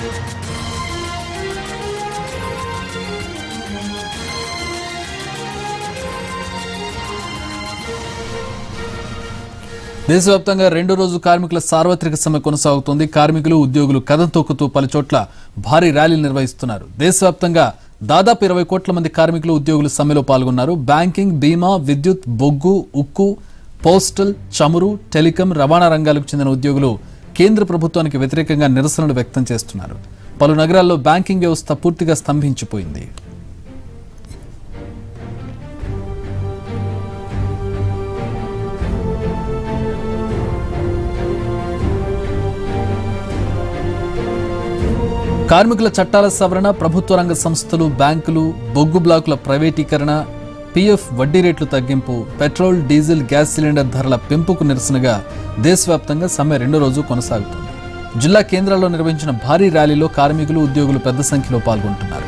దేశవ్యాప్తంగా రెండో రోజు కార్మికుల సార్వత్రిక సమ్మె కొనసాగుతోంది కార్మికులు ఉద్యోగులు కథం తొక్కుతూ పలుచోట్ల భారీ ర్యాలీలు నిర్వహిస్తున్నారు దేశవ్యాప్తంగా దాదాపు ఇరవై కోట్ల మంది కార్మికులు ఉద్యోగులు సమ్మెలో పాల్గొన్నారు బ్యాంకింగ్ బీమా విద్యుత్ బొగ్గు ఉక్కు పోస్టల్ చమురు టెలికాం రవాణా రంగాలకు చెందిన ఉద్యోగులు కేంద్ర ప్రభుత్వానికి వ్యతిరేకంగా నిరసనలు వ్యక్తం చేస్తున్నారు పలు నగరాల్లో బ్యాంకింగ్ వ్యవస్థ పూర్తిగా స్తంభించిపోయింది కార్మికుల చట్టాల సవరణ ప్రభుత్వ రంగ సంస్థలు బ్యాంకులు బొగ్గు బ్లాకుల ప్రైవేటీకరణ పీఎఫ్ వడ్డీ రేట్లు తగ్గింపు పెట్రోల్ డీజిల్ గ్యాస్ సిలిండర్ ధరల పెంపుకు నిరసనగా దేశవ్యాప్తంగా సమ్మె రెండో రోజు కొనసాగుతుంది జిల్లా కేంద్రాల్లో నిర్వహించిన భారీ ర్యాలీలో కార్మికులు ఉద్యోగులు పెద్ద సంఖ్యలో పాల్గొంటున్నారు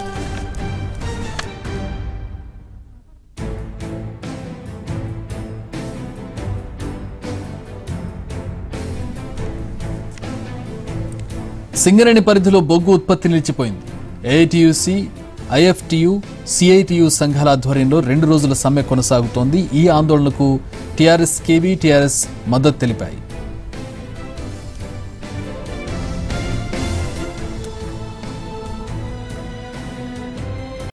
సింగరేణి పరిధిలో బొగ్గు ఉత్పత్తి నిలిచిపోయింది ఏఐటియుసి ఐఎఫ్టియు సిఐటియు సంఘాల ఆధ్వర్యంలో రెండు రోజుల సమ్మె కొనసాగుతోంది ఈ ఆందోళనకు టీఆర్ఎస్ కేవీ టీఆర్ఎస్ మద్దతు తెలిపాయి